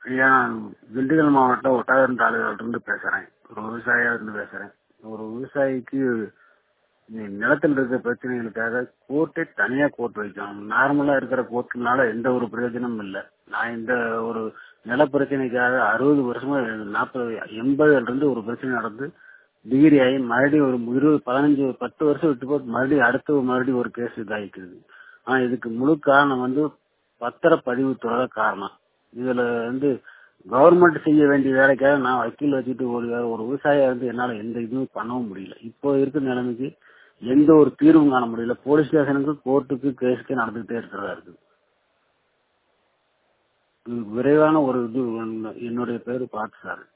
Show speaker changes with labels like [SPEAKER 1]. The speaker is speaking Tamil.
[SPEAKER 1] ஐயா நான் திண்டுக்கல் மாவட்டம் ஒட்டாயம் தாலுகாவிலிருந்து பேசுறேன் ஒரு விவசாயியா இருந்து பேசுறேன் ஒரு விவசாயிக்கு நி- நிலத்தில் இருக்கிற பிரச்சனைகளுக்காக கோர்ட்டே தனியா கோர்ட் வைக்கணும் நார்மலா இருக்கிற கோர்ட்டுனால எந்த ஒரு பிரயோஜனமும் இல்லை நான் இந்த ஒரு நில பிரச்சனைக்காக அறுபது வருஷமா நாற்பது எண்பதுல இருந்து ஒரு பிரச்சனை நடந்து டிகிரி ஆகி மறுபடியும் ஒரு இருபது பதினஞ்சு பத்து வருஷம் விட்டு போட்டு மறுபடியும் அடுத்து மறுபடியும் ஒரு கேஸ் இதாகிக்குது ஆனா இதுக்கு முழு காரணம் வந்து பத்திரப்பதிவுத்துறை தான் காரணம் இதுல வந்து கவர்மெண்ட் செய்ய வேண்டிய வேலைக்காக நான் வக்கீல் வச்சுட்டு ஒரு ஒரு விவசாயியா இருந்து என்னால எந்த இதுவும் பண்ணவும் முடியல இப்போ இருக்கிற நிலைமைக்கு எந்த ஒரு தீர்வும் காண முடியல போலீஸ் ஸ்டேஷனுக்கு கோர்ட்டுக்கு கேஸுக்கு நடந்துகிட்டே இருக்கிறதா இருக்குது இது விரைவான ஒரு இது வேணும். என்னுடைய பேரு பார்த்து சார்